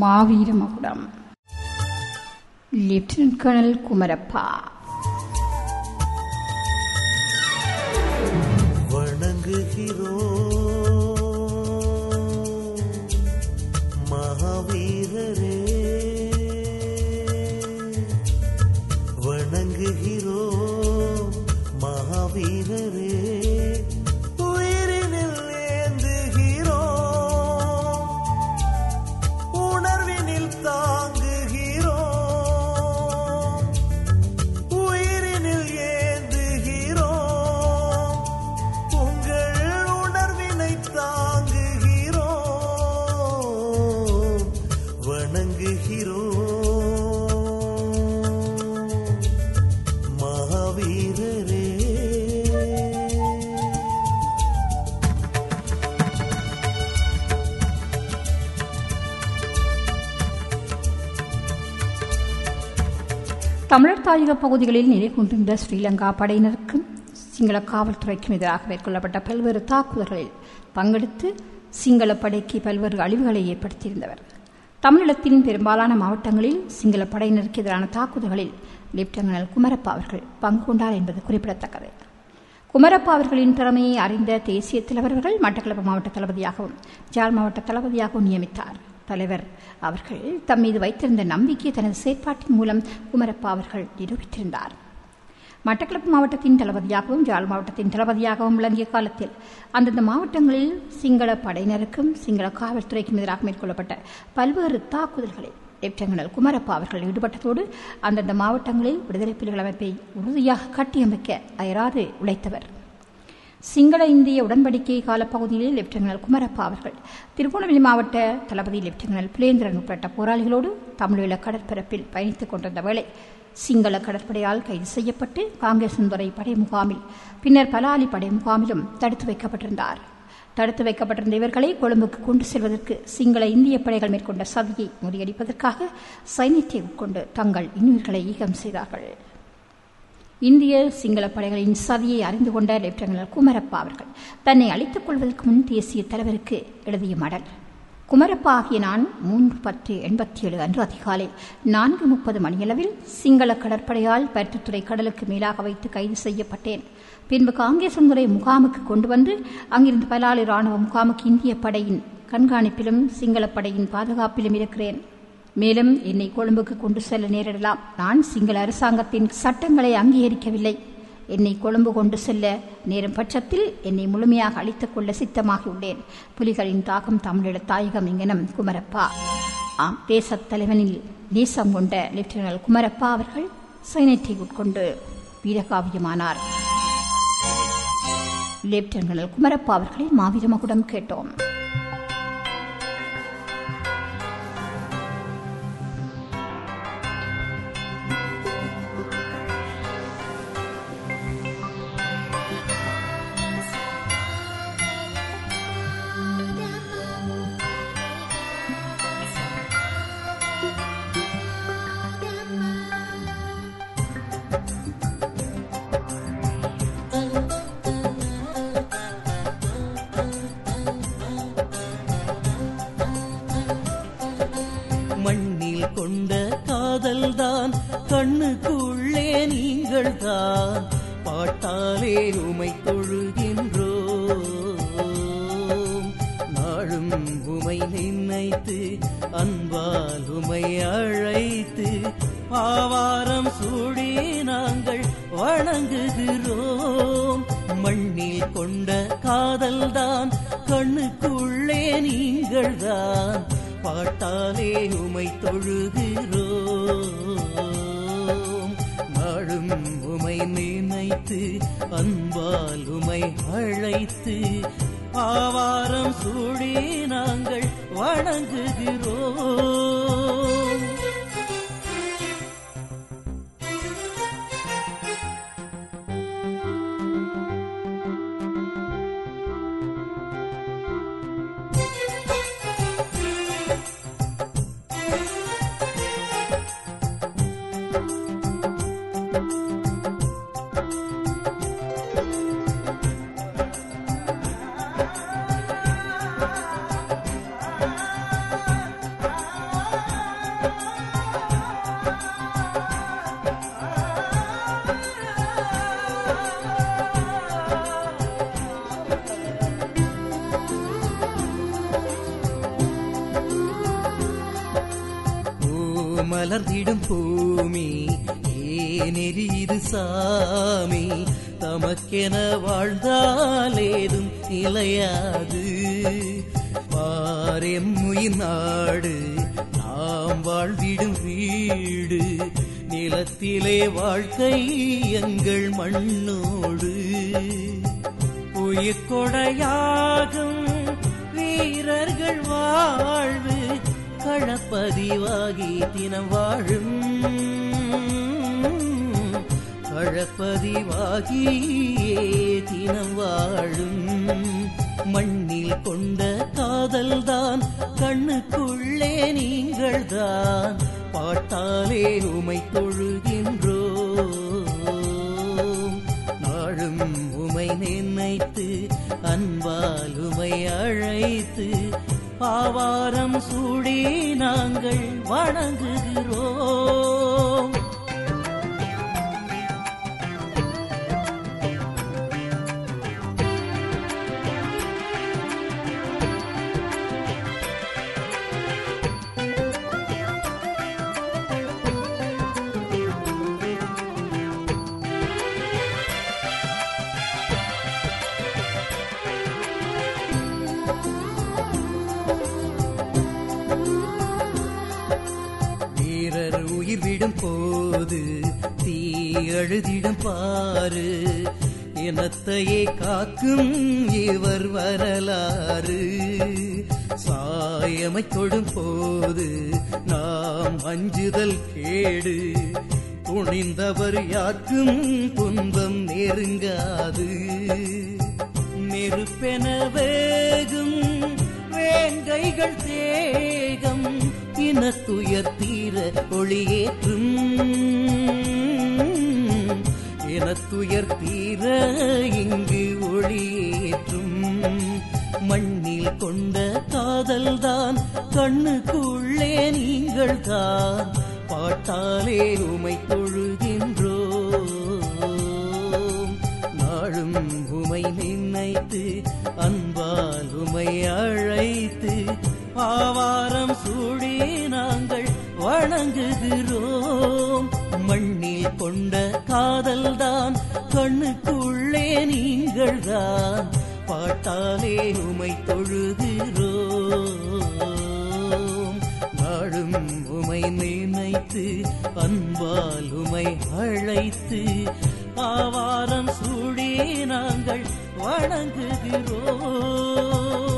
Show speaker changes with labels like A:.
A: மாவீர மகுடம் lieutenant colonel Kumarappa
B: வணங்குகிறோம் மகாவீரரே வணங்குகிறோம் மகாவீரரே உயிரினில் ஏந்துகிறோம் உணர்வினில் தாங்குகிறோம் உயிரினில் ஏந்துகிறோம் உங்கள் உணர்வினை தாங்குகிறோம் வணங்குகிறோம் மகாவீரரே
A: தமிழர் தாயக பகுதிகளில் நிலை கொண்டிருந்த ஸ்ரீலங்கா படையினருக்கும் சிங்கள காவல்துறைக்கும் எதிராக மேற்கொள்ளப்பட்ட பல்வேறு தாக்குதல்களில் பங்கெடுத்து சிங்கள படைக்கு பல்வேறு அழிவுகளை ஏற்படுத்தியிருந்தவர் தமிழீழத்தின் பெரும்பாலான மாவட்டங்களில் சிங்கள படையினருக்கு எதிரான தாக்குதல்களில் லெப்டினன்ட் குமரப்பா அவர்கள் பங்கு கொண்டார் என்பது குறிப்பிடத்தக்கது குமரப்பா அவர்களின் திறமையை அறிந்த தேசிய தலைவர்கள் மட்டக்களப்பு மாவட்ட தளபதியாகவும் ஜாழ் மாவட்ட தளபதியாகவும் நியமித்தார் தலைவர் அவர்கள் தம் மீது வைத்திருந்த நம்பிக்கையை தனது செயற்பாட்டின் மூலம் குமரப்பா அவர்கள் நிரூபித்திருந்தார் மட்டக்களப்பு மாவட்டத்தின் தளபதியாகவும் ஜாழ் மாவட்டத்தின் தளபதியாகவும் விளங்கிய காலத்தில் அந்தந்த மாவட்டங்களில் சிங்கள படையினருக்கும் சிங்கள காவல்துறைக்கும் எதிராக மேற்கொள்ளப்பட்ட பல்வேறு தாக்குதல்களில் லெப்டினல் குமரப்பா அவர்கள் ஈடுபட்டதோடு அந்தந்த மாவட்டங்களில் விடுதலை புலிகள் அமைப்பை உறுதியாக கட்டியமைக்க அயராது உழைத்தவர் சிங்கள இந்திய உடன்படிக்கை காலப்பகுதியில் லெப்டினல் குமரப்பா அவர்கள் திருகோணமலை மாவட்ட தளபதி லெப்டினல் புலேந்திரன் உட்பட்ட போராளிகளோடு தமிழீழ கடற்பரப்பில் பயணித்துக் கொண்டிருந்த வேளை சிங்கள கடற்படையால் கைது செய்யப்பட்டு காங்கேசந்துறை படை முகாமில் பின்னர் பலாலி படை முகாமிலும் தடுத்து வைக்கப்பட்டிருந்தார் தடுத்து வைக்கப்பட்டிருந்த இவர்களை கொழும்புக்கு கொண்டு செல்வதற்கு சிங்கள இந்திய படைகள் மேற்கொண்ட சதியை முறியடிப்பதற்காக சைன்யத்தை உட்கொண்டு தங்கள் இன்னுயிர்களை ஈகம் செய்தார்கள் இந்திய சிங்கள படைகளின் சதியை அறிந்து கொண்ட லெப்டினல் குமரப்பா அவர்கள் தன்னை அழித்துக் கொள்வதற்கு முன் தேசிய தலைவருக்கு எழுதிய மடல் குமரப்பா ஆகிய நான் மூன்று பத்து எண்பத்தி ஏழு அன்று அதிகாலை நான்கு முப்பது மணியளவில் சிங்கள கடற்படையால் பருத்தித்துறை கடலுக்கு மேலாக வைத்து கைது செய்யப்பட்டேன் பின்பு காங்கேசந்துறை முகாமுக்கு கொண்டு வந்து அங்கிருந்து பலாலி ராணுவ முகாமுக்கு இந்திய படையின் கண்காணிப்பிலும் சிங்கள படையின் பாதுகாப்பிலும் இருக்கிறேன் மேலும் என்னை கொழும்புக்கு கொண்டு செல்ல நேரிடலாம் நான் சிங்கள அரசாங்கத்தின் சட்டங்களை அங்கீகரிக்கவில்லை என்னை கொழும்பு கொண்டு செல்ல நேரும் பட்சத்தில் என்னை முழுமையாக அழித்துக் கொள்ள சித்தமாகியுள்ளேன் புலிகளின் தாகம் தமிழீழ தாயகம் எங்கனம் குமரப்பா ஆம் தேசத் தலைவனில் நேசம் கொண்ட லெப்டினல் குமரப்பா அவர்கள் சைனத்தை உட்கொண்டு வீரகாவியமானார் லெப்டினல் குமரப்பா அவர்களை மாவீர மகுடம் கேட்டோம்
B: மண்ணில் கொண்ட காதல்தான் கண்ணுக்குள்ளே நீங்கள் தான் பாட்டாலே உமை தொழுகின்றோம் நாளும் உமை நினைத்து அன்பால் உமை அழைத்து ஆவாரம் சூடி நாங்கள் வணங்குகிறோம் மண்ணில் கொண்ட காதல்தான் கண்ணுக்குள்ளே நீங்கள் தான் பாட்டாலே உமை தொழுகிறோம் நாளும் உமை நினைத்து அன்பால் உமை அழைத்து ஆவாரம் சூடி நாங்கள் வணங்குகிறோம் மலர்ந்திடும் பூமி ஏனெறிது சாமி தமக்கென வாழ்ந்தாலேதும் நிலையாது பாரெம்முயிர் நாடு நாம் வாழ்ந்திடும் வீடு நிலத்திலே வாழ்க்கை எங்கள் மண்ணோடு உயிர் கொடையாகும் வீரர்கள் வாழ்வு களப்பதிவாகி தினம் வாழும் களப்பதிவாகியே தினம் வாழும் மண்ணில் கொண்ட காதல்தான் கண்ணுக்குள்ளே நீங்கள் தான் பாட்டாலே உமை தொழுகின்றோம் நாளும் உமை நினைத்து அன்பால் உமை அழைத்து பாவாரம் சூடி நாங்கள் வணங்குகிறோம் வீரர் உயிர் விடும் போது தீ அழுதிடும் பாரு இனத்தையே காக்கும் இவர் வரலாறு சாயமை தொடும் போது நாம் அஞ்சுதல் கேடு துணிந்தவர் யாருக்கும் துன்பம் நெருங்காது நெருப்பென வேகும் வேங்கைகள் தேகம் இனத்துயர் தீர ஒளியேற்றும் இனத்துயர் தீர இங்கு ஒளியேற்றும் மண்ணில் கொண்ட காதல்தான் கண்ணுக்குள்ளே நீங்கள் தான் பாட்டாலே உமை தொழுகின்றோம் நாளும் உமை நினைத்து அன்பால் உமை அழைத்து ஆவாரம் சூடி நாங்கள் வணங்குகிறோம் மண்ணில் கொண்ட காதல்தான் கண்ணுக்குள்ளே நீங்கள் தான் பாட்டாலே உமை தொழுகிறோம் நாளும் உமை நினைத்து அன்பால் உமை அழைத்து ஆவாரம் சூடி நாங்கள் வணங்குகிறோம்